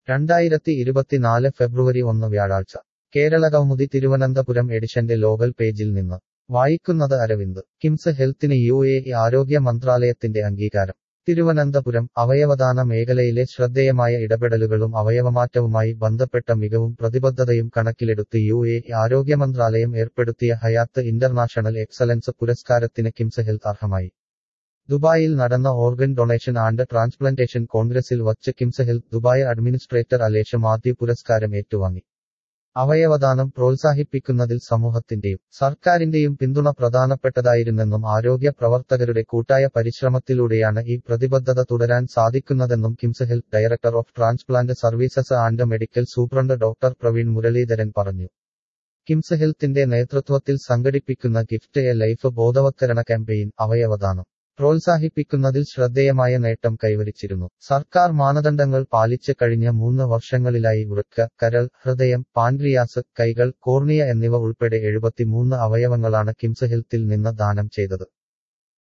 രണ്ടായിരത്തി ഇരുപത്തിനാല് ഫെബ്രുവരി ഒന്ന് വ്യാഴാഴ്ച കേരള കൗമുദി തിരുവനന്തപുരം എഡിഷന്റെ ലോകൽ പേജിൽ നിന്ന് വായിക്കുന്നത് അരവിന്ദ് കിംസ് ഹെൽത്തിന് യു എ ഇ ആരോഗ്യ മന്ത്രാലയത്തിന്റെ അംഗീകാരം തിരുവനന്തപുരം അവയവദാന മേഖലയിലെ ശ്രദ്ധേയമായ ഇടപെടലുകളും അവയവമാറ്റവുമായി ബന്ധപ്പെട്ട മികവും പ്രതിബദ്ധതയും കണക്കിലെടുത്ത് യു എ ഇ ആരോഗ്യ മന്ത്രാലയം ഏർപ്പെടുത്തിയ ഹയാത്ത് ഇന്റർനാഷണൽ എക്സലൻസ് പുരസ്കാരത്തിന് കിംസ് ഹെൽത്ത് അർഹമായി ദുബായിൽ നടന്ന ഓർഗൻ ഡൊണേഷൻ ആൻഡ് ട്രാൻസ്പ്ലാന്റേഷൻ കോൺഗ്രസിൽ വച്ച് KIMS health Dubai administrator Alesha Mathew പുരസ്കാരം ഏറ്റുവാങ്ങി അവയവദാനം പ്രോത്സാഹിപ്പിക്കുന്നതിൽ സമൂഹത്തിന്റെയും സർക്കാരിന്റെയും പിന്തുണ പ്രധാനപ്പെട്ടതായിരുന്നെന്നും ആരോഗ്യ പ്രവർത്തകരുടെ കൂട്ടായ പരിശ്രമത്തിലൂടെയാണ് ഈ പ്രതിബദ്ധത തുടരാൻ സാധിക്കുന്നതെന്നും KIMS health director of transplant services and medical superintendent doctor Praveen Muraleedharan പറഞ്ഞു കിംസ് ഹെൽത്തിന്റെ നേതൃത്വത്തിൽ സംഘടിപ്പിക്കുന്ന ഗിഫ്റ്റ് എ ലൈഫ് ബോധവത്കരണ ക്യാമ്പയിൻ അവയവദാനം പ്രോത്സാഹിപ്പിക്കുന്നതിൽ ശ്രദ്ധേയമായ നേട്ടം കൈവരിച്ചിരുന്നു സർക്കാർ മാനദണ്ഡങ്ങൾ പാലിച്ച് കഴിഞ്ഞ മൂന്ന് വർഷങ്ങളിലായി വൃക്ക കരൾ ഹൃദയം പാൻക്രിയാസ് കൈകൾ കോർണിയ എന്നിവ ഉൾപ്പെടെ എഴുപത്തിമൂന്ന് അവയവങ്ങളാണ് കിംസ് ഹെൽത്തിൽ നിന്ന് ദാനം ചെയ്തത്